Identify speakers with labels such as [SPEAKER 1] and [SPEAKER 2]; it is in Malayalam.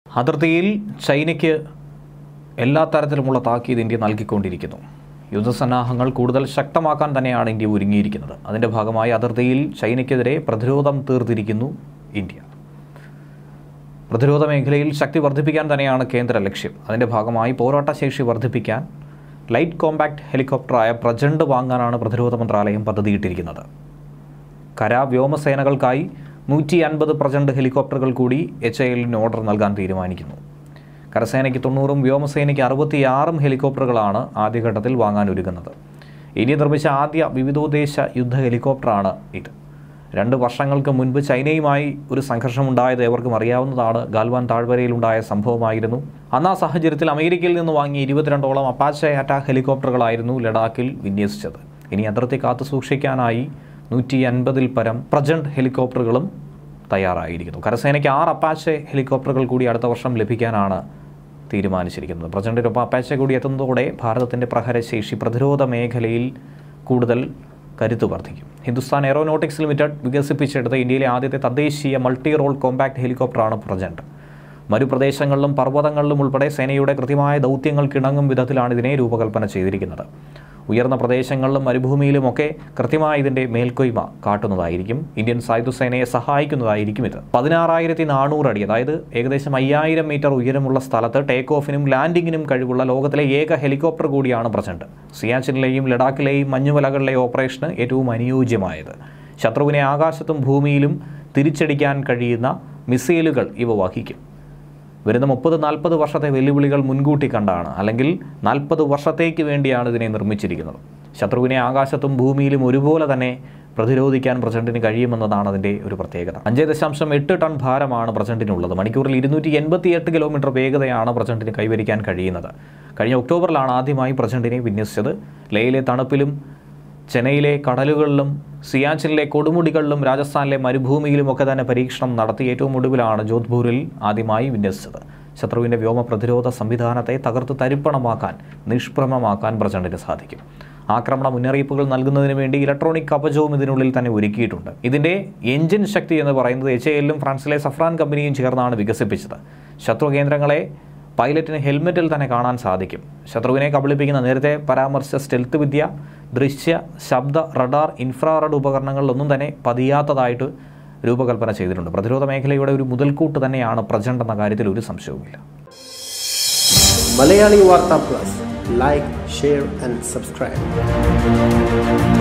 [SPEAKER 1] അതിർത്തിയിൽ ചൈനയ്ക്ക് എല്ലാ തരത്തിലുമുള്ള താക്കീത് ഇന്ത്യ നൽകിക്കൊണ്ടിരിക്കുന്നു യുദ്ധസന്നാഹങ്ങൾ കൂടുതൽ ശക്തമാക്കാൻ തന്നെയാണ് ഇന്ത്യ ഒരുങ്ങിയിരിക്കുന്നത് അതിൻ്റെ ഭാഗമായി അതിർത്തിയിൽ ചൈനയ്ക്കെതിരെ പ്രതിരോധം തീർത്തിരിക്കുന്നു ഇന്ത്യ പ്രതിരോധ മേഖലയിൽ ശക്തി വർദ്ധിപ്പിക്കാൻ തന്നെയാണ് കേന്ദ്ര ലക്ഷ്യം അതിൻ്റെ ഭാഗമായി പോരാട്ടശേഷി വർദ്ധിപ്പിക്കാൻ ലൈറ്റ് കോമ്പാക്ട് ഹെലികോപ്റ്ററായ പ്രചണ്ഡ് വാങ്ങാനാണ് പ്രതിരോധ മന്ത്രാലയം പദ്ധതിയിട്ടിരിക്കുന്നത് കര വ്യോമസേനകൾക്കായി നൂറ്റി അൻപത് പ്രചണ്ഡ് ഹെലികോപ്റ്ററുകൾ കൂടി എച്ച് ഐ എല്ലിന് ഓർഡർ നൽകാൻ തീരുമാനിക്കുന്നു കരസേനയ്ക്ക് തൊണ്ണൂറും വ്യോമസേനയ്ക്ക് അറുപത്തിയാറും ഹെലികോപ്റ്ററുകളാണ് ആദ്യഘട്ടത്തിൽ വാങ്ങാൻ ഒരുങ്ങുന്നത് ഇന്ത്യ നിർമ്മിച്ച ആദ്യ വിവിധോദ്ദേശ യുദ്ധ ഹെലികോപ്റ്ററാണ് ഇത് രണ്ട് വർഷങ്ങൾക്ക് മുൻപ് ചൈനയുമായി ഒരു സംഘർഷമുണ്ടായത് ഏവർക്കും അറിയാവുന്നതാണ് ഗാൽവാൻ താഴ്വരയിലുണ്ടായ സംഭവമായിരുന്നു അന്ന് ആ സാഹചര്യത്തിൽ അമേരിക്കയിൽ നിന്ന് വാങ്ങിയ ഇരുപത്തിരണ്ടോളം അപ്പാച്ചെ അറ്റാക്ക് ഹെലികോപ്റ്ററുകളായിരുന്നു ലഡാക്കിൽ വിന്യസിച്ചത് ഇനി അതിർത്തി കാത്തു സൂക്ഷിക്കാനായി നൂറ്റി അൻപതിൽ പരം പ്രജന്റ് ഹെലികോപ്റ്ററുകളും തയ്യാറായിരിക്കുന്നു കരസേനയ്ക്ക് ആറ് അപ്പാച്ചെ ഹെലികോപ്റ്ററുകൾ കൂടി അടുത്ത വർഷം ലഭിക്കാനാണ് തീരുമാനിച്ചിരിക്കുന്നത് പ്രചണ്ഡിനൊപ്പം അപ്പാച്ചെ കൂടി എത്തുന്നതോടെ ഭാരതത്തിൻ്റെ പ്രഹരശേഷി പ്രതിരോധ മേഖലയിൽ കൂടുതൽ കരുത്ത് വർദ്ധിക്കും ഹിന്ദുസ്ഥാൻ എയറോനോട്ടിക്സ് ലിമിറ്റഡ് വികസിപ്പിച്ചെടുത്ത ഇന്ത്യയിലെ ആദ്യത്തെ തദ്ദേശീയ മൾട്ടി റോൾ കോമ്പാക്ട് ഹെലികോപ്റ്ററാണ് പ്രജന്റ് മരുപ്രദേശങ്ങളിലും പർവ്വതങ്ങളിലും ഉൾപ്പെടെ സേനയുടെ കൃത്യമായ ദൗത്യങ്ങൾക്കിണങ്ങും വിധത്തിലാണ് ഇതിനെ രൂപകൽപ്പന ചെയ്തിരിക്കുന്നത് ഉയർന്ന പ്രദേശങ്ങളിലും മരുഭൂമിയിലുമൊക്കെ കൃത്യമായി ഇതിൻ്റെ മേൽക്കൊയ്മ കാട്ടുന്നതായിരിക്കും ഇന്ത്യൻ സായുധസേനയെ സഹായിക്കുന്നതായിരിക്കും ഇത് പതിനാറായിരത്തി നാനൂറ് അടി അതായത് ഏകദേശം അയ്യായിരം മീറ്റർ ഉയരമുള്ള സ്ഥലത്ത് ടേക്ക് ഓഫിനും ലാൻഡിങ്ങിനും കഴിവുള്ള ലോകത്തിലെ ഏക ഹെലികോപ്റ്റർ കൂടിയാണ് പ്രചണ്ഡ് സിയാച്ചിനിലെയും ലഡാക്കിലെയും മഞ്ഞുമലകളിലെ ഓപ്പറേഷന് ഏറ്റവും അനുയോജ്യമായത് ശത്രുവിനെ ആകാശത്തും ഭൂമിയിലും തിരിച്ചടിക്കാൻ കഴിയുന്ന മിസൈലുകൾ ഇവ വഹിക്കും വരുന്ന മുപ്പത് നാൽപ്പത് വർഷത്തെ വെല്ലുവിളികൾ മുൻകൂട്ടി കണ്ടാണ് അല്ലെങ്കിൽ നാൽപ്പത് വർഷത്തേക്ക് വേണ്ടിയാണ് ഇതിനെ നിർമ്മിച്ചിരിക്കുന്നത് ശത്രുവിനെ ആകാശത്തും ഭൂമിയിലും ഒരുപോലെ തന്നെ പ്രതിരോധിക്കാൻ പ്രചണ്ഡിന് കഴിയുമെന്നതാണ് അതിൻ്റെ ഒരു പ്രത്യേകത അഞ്ച് ദശാംശം എട്ട് ടൺ ഭാരമാണ് പ്രചണ്ഡിനുള്ളത് മണിക്കൂറിൽ ഇരുന്നൂറ്റി എൺപത്തി എട്ട് കിലോമീറ്റർ വേഗതയാണ് പ്രചണ്ഡിന് കൈവരിക്കാൻ കഴിയുന്നത് കഴിഞ്ഞ ഒക്ടോബറിലാണ് ആദ്യമായി പ്രചണ്ഡിനെ വിന്യസിച്ചത് ലേയിലെ തണുപ്പിലും ചെന്നൈയിലെ കടലുകളിലും സിയാച്ചിനിലെ കൊടുമുടികളിലും രാജസ്ഥാനിലെ മരുഭൂമിയിലും ഒക്കെ തന്നെ പരീക്ഷണം നടത്തി ഏറ്റവും ഒടുവിലാണ് ജോധ്പൂരിൽ ആദ്യമായി വിന്യസിച്ചത് ശത്രുവിൻ്റെ വ്യോമ പ്രതിരോധ സംവിധാനത്തെ തകർത്ത് തരിപ്പണമാക്കാൻ നിഷ്പ്രമമാക്കാൻ പ്രചണ്ഡിന് സാധിക്കും ആക്രമണ മുന്നറിയിപ്പുകൾ നൽകുന്നതിന് വേണ്ടി ഇലക്ട്രോണിക് കവചവും ഇതിനുള്ളിൽ തന്നെ ഒരുക്കിയിട്ടുണ്ട് ഇതിൻ്റെ എഞ്ചിൻ ശക്തി എന്ന് പറയുന്നത് എച്ച് എല്ലും ഫ്രാൻസിലെ സഫ്രാൻ കമ്പനിയും ചേർന്നാണ് വികസിപ്പിച്ചത് ശത്രു കേന്ദ്രങ്ങളെ പൈലറ്റിന് ഹെൽമെറ്റിൽ തന്നെ കാണാൻ സാധിക്കും ശത്രുവിനെ കബളിപ്പിക്കുന്ന നേരത്തെ പരാമർശിച്ച സ്റ്റെൽത്ത് വിദ്യ ദൃശ്യ ശബ്ദ റഡാർ ഇൻഫ്രാറെഡ് ഉപകരണങ്ങളിലൊന്നും തന്നെ പതിയാത്തതായിട്ട് രൂപകൽപ്പന ചെയ്തിട്ടുണ്ട് പ്രതിരോധ മേഖലയുടെ ഒരു മുതൽക്കൂട്ട് തന്നെയാണ് പ്രചണ്ഡ് എന്ന കാര്യത്തിൽ ഒരു സംശയവുമില്ല
[SPEAKER 2] മലയാളി വാർത്താ plus like share and subscribe